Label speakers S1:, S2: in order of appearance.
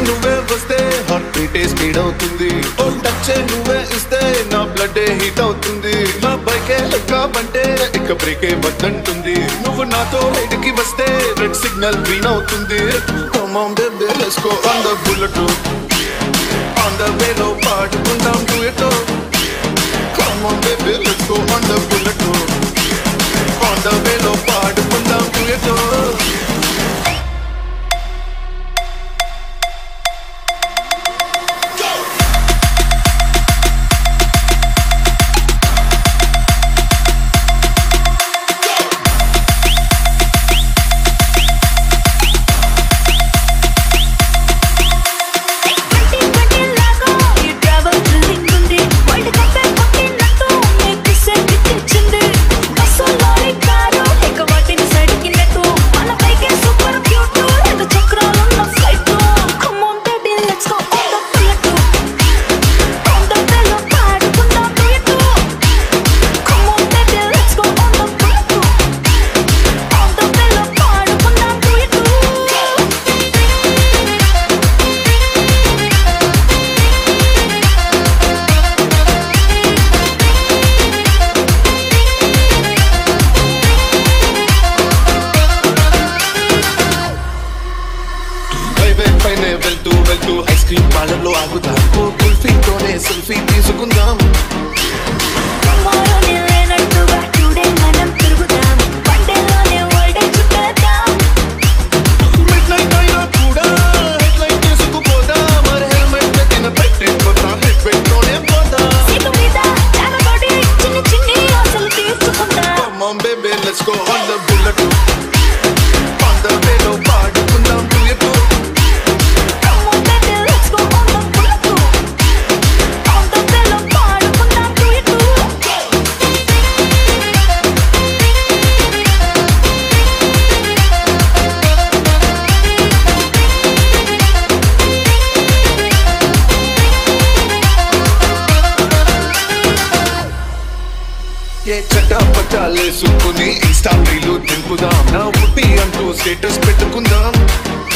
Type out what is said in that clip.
S1: నువ్వే వస్తే heart బీటే speed అవుతుంది ఓ టచ్ నువ్వే ఇస్తే నా బ్లడ్ హీట్ అవుతుంది నా బైకే కాబంటే ఇక బ్రేకే వద్దంటుంది నువ్వు నాతో రైడ్కి వస్తే రెడ్ సిగ్నల్ గ్రీన్ అవుతుంది come on baby let's go on the bullet on the వేలో పాడుకుందాం duet come on baby let's go on the bullet on the వేలో పాడుకుందాం డూయట్
S2: ట్వంటీ ట్వంటీ లాగా ఈ ట్రావెల్ థ్రిల్లింగ్ ఉంది వరల్డ్ కప్ కొట్టినట్టు మీకు సెట్ ఇచ్చింది బస్సు లారీ కారు ఇక వాటిని సైడ్ కిన్నట్టు మన పైకే సూపర్ క్యూట్ రెండు చక్రాలున్న flight come on baby let's go on the bullet on the బెల్లో పాడుకుందాం duet come on baby let's go on the bullet on the బెల్లో పాడుకుందాం డ్యూయట్
S1: హైవే పైనే వెళ్తూ వెళ్తూ ఐస్ క్రీమ్ పార్లర్ లో ఆగుదాం ఓ కుల్ఫీతోనే సెల్ఫీ తీసుకుందాం
S2: టుమారోనే లేనట్టుగా టుడే మనం తిరుగుదాం వన్డేలోనే వరల్డ్ చుట్టేద్దాం
S1: మిడ్ నైట్ అయినా కూడా హెడ్ లైట్ తీసుకుపోదాం మరి హెల్మెట్ పెట్టిన పెట్టేపోతా హెడ్ పెట్టుకోనే పోదా
S2: సీటు మీద జానపడి చిన్ని చిన్ని ఆశలు తీర్చుకుందాం
S1: Come on baby let's go on the bullet on the వేలో పాడుకుందాం do it too
S2: Come on baby let's go on the bullet on the bell పాడుకుందాం do it too
S1: ఏ చట్టా పట్టాలేసుకుని ఇన్స్టా రీలు దింపుదాం నా ఉప్పి అంటూ స్టేటస్ పెట్టుకుందాం